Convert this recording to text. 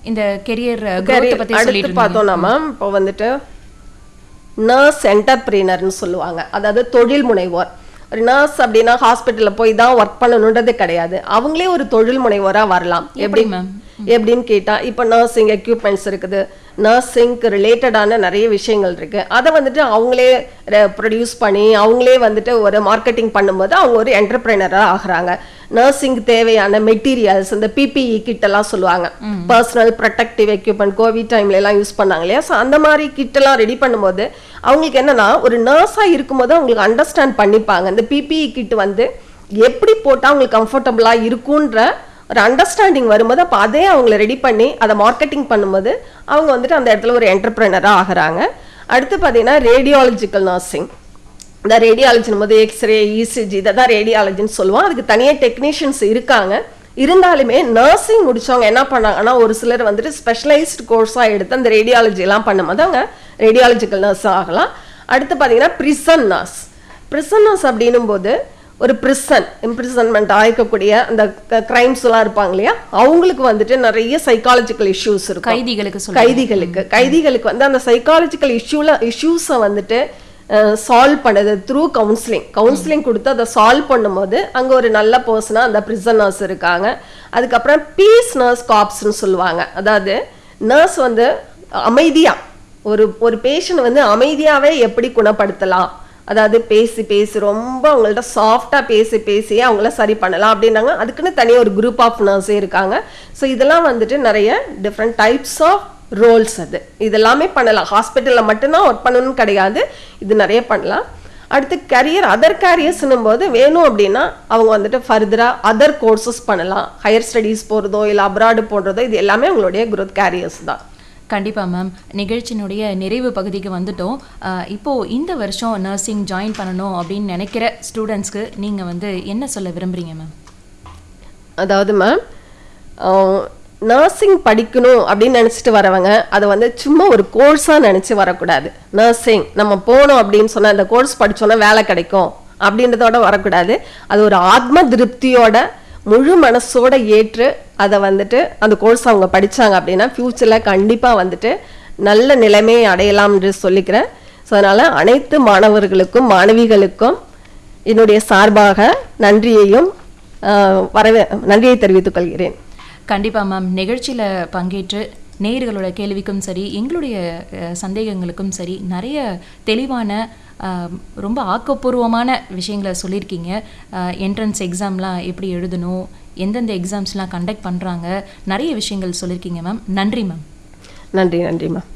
இந்த கெரியர் சரி, growth பத்தி அடுத்து சொல்லிட்டு இருந்தீங்க. பார்த்தோம்னா மேம் இப்போ வந்துட்டு நர்ஸ் என்டர்பிரினர்னு சொல்லுவாங்க அதாவது தொழில் முனைவோர் ஒரு நர்ஸ் அப்படின்னா ஹாஸ்பிட்டலில் போய் தான் ஒர்க் பண்ணணுன்றது கிடையாது அவங்களே ஒரு தொழில் முனைவோராக வரலாம் எப்படி மேம் எப்படின்னு கேட்டா இப்போ நர்சிங் எக்யூப்மெண்ட்ஸ் இருக்குது நர்சிங்க்கு ரிலேட்டடான நிறைய விஷயங்கள் இருக்கு அதை வந்துட்டு அவங்களே ப்ரொடியூஸ் பண்ணி அவங்களே வந்துட்டு ஒரு மார்க்கெட்டிங் பண்ணும்போது அவங்க ஒரு என்டர்பிரைனராக ஆகுறாங்க நர்சிங் தேவையான மெட்டீரியல்ஸ் இந்த பிபிஇ கிட் எல்லாம் சொல்லுவாங்க பர்சனல் ப்ரொடெக்டிவ் எக்யூப்மெண்ட் கோவிட் டைம்ல எல்லாம் யூஸ் பண்ணாங்க இல்லையா ஸோ அந்த மாதிரி கிட் எல்லாம் ரெடி பண்ணும்போது அவங்களுக்கு என்னன்னா ஒரு நர்ஸாக இருக்கும்போது அவங்களுக்கு அண்டர்ஸ்டாண்ட் பண்ணிப்பாங்க இந்த பிபிஇ கிட் வந்து எப்படி போட்டால் அவங்களுக்கு கம்ஃபர்டபுளாக இருக்குன்ற ஒரு அண்டர்ஸ்டாண்டிங் வரும்போது அப்போ அதே அவங்கள ரெடி பண்ணி அதை மார்க்கெட்டிங் பண்ணும்போது அவங்க வந்துட்டு அந்த இடத்துல ஒரு என்டர்பிரைனராக ஆகுறாங்க அடுத்து பார்த்தீங்கன்னா ரேடியாலஜிக்கல் நர்சிங் இந்த ரேடியாலஜின் போது எக்ஸ்ரே இசிஜி இதை தான் ரேடியாலஜின்னு சொல்லுவோம் அதுக்கு தனியாக டெக்னீஷியன்ஸ் இருக்காங்க இருந்தாலுமே நர்சிங் முடிச்சவங்க என்ன பண்ணாங்கன்னா ஒரு சிலர் வந்துட்டு ஸ்பெஷலைஸ்டு கோர்ஸாக எடுத்து அந்த ரேடியாலஜி எல்லாம் பண்ணும்போது அவங்க ரேடியாலஜிக்கல் நர்ஸ் ஆகலாம் அடுத்து பார்த்தீங்கன்னா ப்ரிசன் நர்ஸ் ப்ரிசன் நர்ஸ் அப்படின்னும் போது ஒரு பிரிசன் இம்ப்ரிசன்மெண்ட் ஆயிருக்கக்கூடிய அந்த கிரைம்ஸ் எல்லாம் இருப்பாங்க இல்லையா அவங்களுக்கு வந்துட்டு நிறைய சைக்காலஜிக்கல் இஷ்யூஸ் இருக்கும் கைதிகளுக்கு சொல்ல கைதிகளுக்கு கைதிகளுக்கு வந்து அந்த சைக்காலஜிக்கல் இஷ்யூல இஷ்யூஸை வந்துட்டு சால்வ் பண்ணது த்ரூ கவுன்சிலிங் கவுன்சிலிங் கொடுத்து அதை சால்வ் பண்ணும்போது அங்க ஒரு நல்ல பர்சனாக அந்த prison நர்ஸ் இருக்காங்க அதுக்கப்புறம் பீஸ் நர்ஸ் காப்ஸ்னு சொல்லுவாங்க அதாவது நர்ஸ் வந்து அமைதியா ஒரு ஒரு பேஷண்ட் வந்து அமைதியாவே எப்படி குணப்படுத்தலாம் அதாவது பேசி பேசி ரொம்ப அவங்கள்ட்ட சாஃப்டா பேசி பேசி அவங்கள சரி பண்ணலாம் அப்படின்னாங்க அதுக்குன்னு தனியாக ஒரு குரூப் ஆஃப் நர்ஸே இருக்காங்க ஸோ இதெல்லாம் வந்துட்டு நிறைய டிஃப்ரெண்ட் டைப்ஸ் ஆஃப் ரோல்ஸ் அது இதெல்லாமே பண்ணலாம் ஹாஸ்பிட்டலில் மட்டும்தான் ஒர்க் பண்ணணும்னு கிடையாது இது நிறைய பண்ணலாம் அடுத்து கரியர் அதர் கேரியர்ஸ்னும் போது வேணும் அப்படின்னா அவங்க வந்துட்டு ஃபர்தராக அதர் கோர்சஸ் பண்ணலாம் ஹையர் ஸ்டடீஸ் போகிறதோ இல்லை அப்ராடு போடுறதோ இது எல்லாமே அவங்களுடைய growth கேரியர்ஸ் தான் கண்டிப்பா மேம் நிகழ்ச்சியினுடைய நிறைவு பகுதிக்கு வந்துட்டோம் அஹ், இப்போ இந்த வருஷம் நர்சிங் ஜாயின் பண்ணணும் அப்படின்னு நினைக்கிற ஸ்டூடெண்ட்ஸ்க்கு நீங்க வந்து என்ன சொல்ல விரும்புறீங்க மேம் அதாவது மேம் நர்சிங் படிக்கணும் அப்படின்னு நினச்சிட்டு வரவங்க அதை வந்து சும்மா ஒரு கோர்ஸாக நினச்சி வரக்கூடாது நர்சிங் நம்ம போனோம் அப்படின்னு சொன்னால் இந்த கோர்ஸ் படிச்சோன்னா வேலை கிடைக்கும் அப்படின்றதோட வரக்கூடாது அது ஒரு ஆத்ம திருப்தியோட முழு மனசோட ஏற்று அதை வந்துட்டு அந்த கோர்ஸ் அவங்க படிச்சாங்க அப்படின்னா ஃப்யூச்சரில் கண்டிப்பாக வந்துட்டு நல்ல நிலைமையை அடையலாம் என்று சொல்லிக்கிறேன் ஸோ அதனால் அனைத்து மாணவர்களுக்கும் மாணவிகளுக்கும் என்னுடைய சார்பாக நன்றியையும் ஆஹ், வரவே நன்றியை தெரிவித்துக் கொள்கிறேன் கண்டிப்பா மேம் நிகழ்ச்சியில பங்கேற்று நேயர்களோட கேள்விக்கும் சரி எங்களுடைய அஹ், சந்தேகங்களுக்கும் சரி நிறைய தெளிவான அஹ், ரொம்ப ஆக்கப்பூர்வமான விஷயங்களை சொல்லியிருக்கீங்க என்ட்ரன்ஸ் எக்ஸாம்லாம் எப்படி எழுதணும் எந்தெந்த எக்ஸாம்ஸ்லாம் கண்டக்ட் பண்ணுறாங்க நிறைய விஷயங்கள் சொல்லியிருக்கீங்க மேம் நன்றி மேம் நன்றி நன்றி மேம்